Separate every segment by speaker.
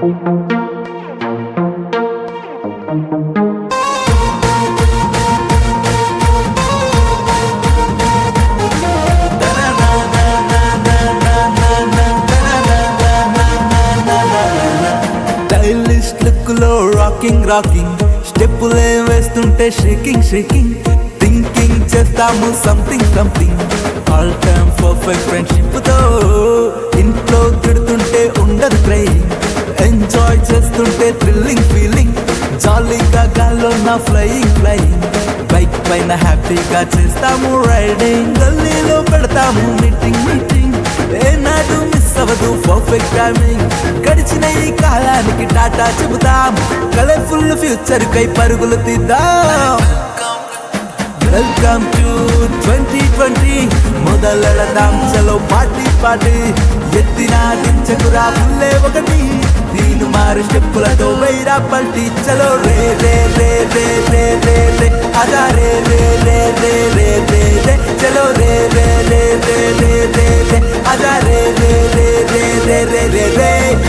Speaker 1: stylish look లో rocking rocking స్టెప్పులే వేస్తుంటే షేకింగ్ షేకింగ్ థింకింగ్ చేస్తాము something something all time perfect friendship తో ఇంట్లో తిడుతుంటే ఉండదు ట్రైనింగ్ ఎంజాయ్ చేస్తుంటే థ్రిల్లింగ్ ఫీలింగ్ జాలీగా గాల్లో నా ఫ్లయింగ్ ఫ్లయింగ్ బైక్ పైన హ్యాపీగా చేస్తాము రైడింగ్ గల్లీలో పెడతాము మీటింగ్ మీటింగ్ ఏనాడు మిస్ అవ్వదు పర్ఫెక్ట్ టైమింగ్ గడిచిన ఈ కాలానికి టాటా చెబుతాం కలర్ఫుల్ ఫ్యూచర్ కై పరుగులు తీద్దాం వెల్కమ్ టు ట్వంటీ ట్వంటీ మొదలెడదాం చలో పార్టీ పార్టీ ఎత్తిన దించకురా పుల్లే ఒకటి దీని మారు స్టెప్పులతో వైరా పల్టీ చలో రే రే రే రే రే రే రే అదా రే రే రే రే రే రే రే చలో రే రే రే రే రే రే రే అదా రే రే రే రే రే రే రే రే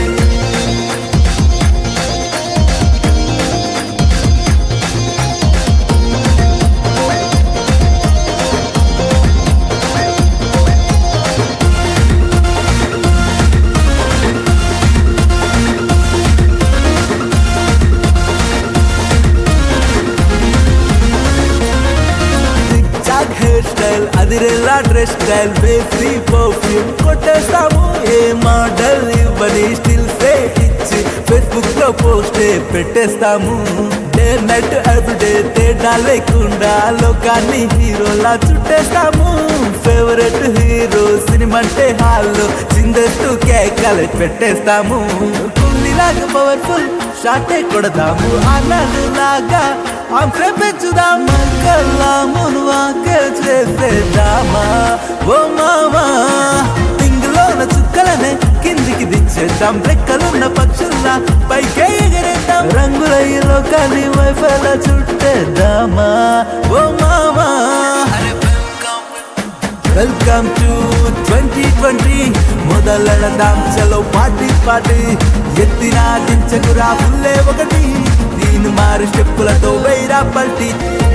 Speaker 1: జాగ్ హెయిర్ స్టైల్ అదిరేలా డ్రెస్ స్టైల్ బేసీ పర్ఫ్యూమ్ కొట్టేస్తాము ఏ మోడల్ ఇవ్వని స్టిల్ ఫేక్ ఇచ్చి ఫేస్బుక్ లో పోస్ట్ పెట్టేస్తాము డే నైట్ ఎవ్రీడే తేడా లేకుండా లోకాన్ని హీరోలా చుట్టేస్తాము ఫేవరెట్ హీరో సినిమా అంటే హాల్లో చిందేస్తూ కేకలు పెట్టేస్తాము కుండిలాగా పవర్ఫుల్ షాటే కొడదాము అన్నాడు లాగా ఆంఫ్రే పెంచుదాం కల్లామును వాకే చేసేద్దామా ఓ మామా పింగులోన చుక్కలనే కిందికి దించేద్దాం రెక్కలున్న పక్షుల్లా పైకే ఎగరేద్దాం రంగుల ఈ లోకాన్ని వైఫల చుట్టేద్దామా ఓ మామా వెల్కమ్ టు ట్వంటీ ట్వంటీ మొదలెడదాం చలో పార్టీ పార్టీ ఎత్తిన దించకురా పుల్లే ఒకటి దీని మారు స్టెప్పులతో వైరా పల్టీ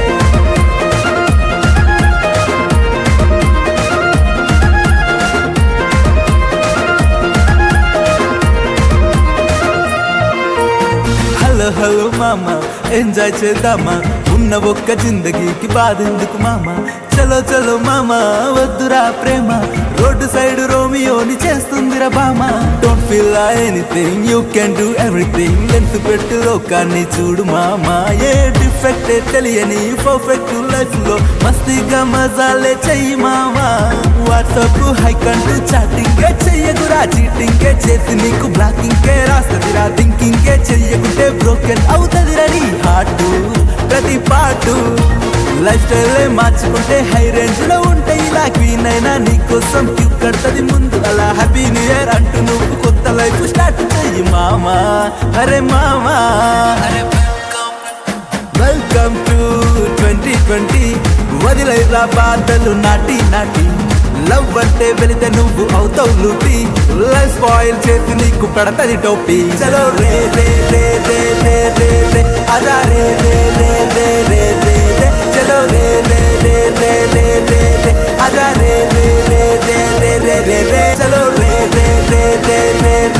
Speaker 1: హలో హలో మామ ఎంజాయ్ చేద్దామా ఉన్న ఒక్క జిందగీకి బాధెందుకు మామ చలో చలో మామ వద్దురా ప్రేమ రోడ్డు సైడ్ రోమియోని చేస్తుందిరా బామ don't feel anything you can do everything lens పెట్టు లోకాన్ని చూడు మామ ఏ డిఫెక్ట్ తెలియని పర్ఫెక్ట్ లైఫ్ లో మస్తీగా మజాలే చెయ్యి మామ వాట్సాప్ హైక్ అంటూ చాటింగ్ చెయ్యకురా చీటింగ్ చేసి నీకు బ్లాకింగ్ రాస్తదిరా థింకింగ్ చెయ్యకుంటే బ్రోకెన్ అవుతుంది నీ హార్ట్ ప్రతి పాటు లైఫ్ స్టైల్ మార్చుకుంటే హై రేంజ్ లో ఉంటే ఇలా క్వీన్ అయినా నీకోసం క్యూ కడతది ముందు అలా హ్యాపీ న్యూ ఇయర్ అంటూ నువ్వు కొత్త లైఫ్ స్టార్ట్ చెయ్యి మామా అరే మామా వెల్కమ్ టు ట్వంటీ ట్వంటీ వదిలేరా బాధలు నాటి నాటి లవ్ అంటే వెళితే నువ్వు అవుతావు లూటి లైఫ్ స్పాయిల్ చేసి నీకు పెడతది టోపీ చలో రే రే రే రే రే రే రే అదా రే రే రే రే రే రే రే చలో రే రే రే రే రే రే రే అదా రే రే రే రే రే రే రే రే చలో రే రే రే రే రే